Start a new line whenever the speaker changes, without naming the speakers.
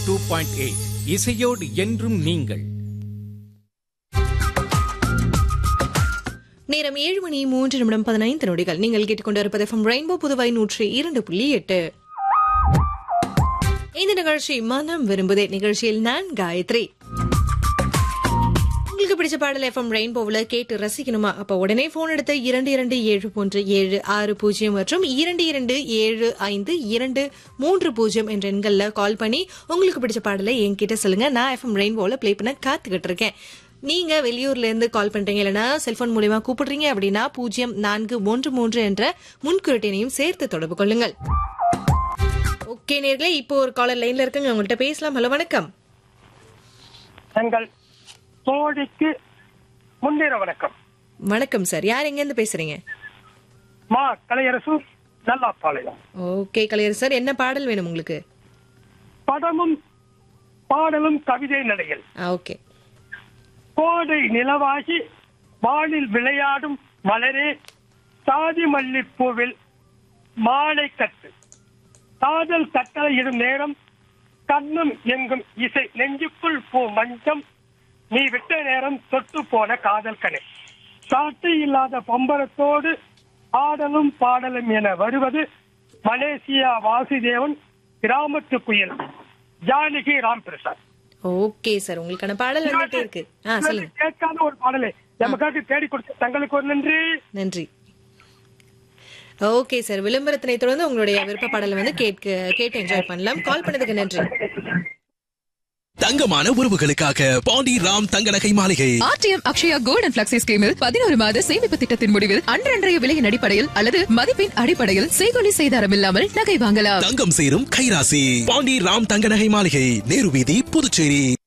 two point eight இசையோடு என்றும் நீங்கள்
நேரம் ஏழு மணி மூன்று நிமிடம் பதினைந்து நொடிகள் நீங்கள் கேட்டுக்கொண்டிருப்பது ஃப்ரம் ரெயின்போ புதுவை நூற்றி இரண்டு புள்ளி எட்டு இந்த நிகழ்ச்சி மனம் விரும்புதே நிகழ்ச்சியில் நான் காயத்ரி உங்களுக்கு பிடிச்ச பாடல் எஃப்எம் ரெயின்போவில் கேட்டு ரசிக்கணுமா அப்ப உடனே போன் எடுத்து இரண்டு இரண்டு ஏழு மூன்று ஏழு ஆறு பூஜ்ஜியம் மற்றும் இரண்டு இரண்டு ஏழு ஐந்து இரண்டு மூன்று பூஜ்ஜியம் என்ற எண்கள்ல கால் பண்ணி உங்களுக்கு பிடிச்ச பாடலை என்கிட்ட சொல்லுங்க நான் எஃப்எம் ரெயின்போல ப்ளே பண்ண காத்துக்கிட்டு இருக்கேன் நீங்க வெளியூர்ல இருந்து கால் பண்றீங்க இல்லைன்னா செல்போன் மூலியமா கூப்பிடுறீங்க அப்படின்னா பூஜ்ஜியம் நான்கு ஒன்று மூன்று என்ற முன்குறிட்டினையும் சேர்த்து தொடர்பு கொள்ளுங்கள் ஓகே நேர்களே இப்போ ஒரு காலர் லைன்ல இருக்குங்க உங்கள்கிட்ட பேசலாம் ஹலோ வணக்கம்
எங்கள் தோழிக்கு முன்னிற வணக்கம்
வணக்கம் சார் யார் எங்க இருந்து பேசுறீங்க
மா கலையரசு நல்லாப்பாளையம்
ஓகே கலையர் சார் என்ன பாடல் வேணும் உங்களுக்கு
படமும் பாடலும் கவிதை நடையில்
ஓகே
கோடை நிலவாகி வானில் விளையாடும் மலரே சாதி மல்லிப்பூவில் மாலை கட்டு காதல் கட்டளையிடும் நேரம் கண்ணும் எங்கும் இசை நெஞ்சுக்குள் பூ மஞ்சம் நீ விட்ட நேரம் தொட்டு போன காதல் கணை சாட்டு இல்லாத பம்பரத்தோடு ஆடலும் பாடலும் என வருவது மலேசியா வாசுதேவன் கிராமத்து புயல் ஜானகி ராம் பிரசாத்
ஓகே சார் உங்களுக்கான பாடல் வந்துட்டே இருக்கு ஆ சொல்லுங்க
கேட்காத ஒரு பாடலை நமக்காக தேடி கொடுத்த தங்களுக்கு ஒரு நன்றி
நன்றி ஓகே சார் விளம்பரத்தினை தொடர்ந்து உங்களுடைய விருப்ப பாடலை வந்து கேட்க கேட்டு என்ஜாய் பண்ணலாம் கால் பண்ணதுக்கு நன்றி
தங்கமான உறவுகளுக்காக பாண்டி ராம் தங்க நகை மாளிகை
RTM Akshaya gold and flexi ஸ்கீமில் பதினோரு மாத சேமிப்பு திட்டத்தின் முடிவில் அன்றன்றைய விலையின் அடிப்படையில் அல்லது மதிப்பின் அடிப்படையில் செய்கொலி செய்தாரம் இல்லாமல் நகை வாங்கலாம்
தங்கம் சேரும் கைராசி பாண்டி ராம் தங்க நகை மாளிகை நேரு வீதி புதுச்சேரி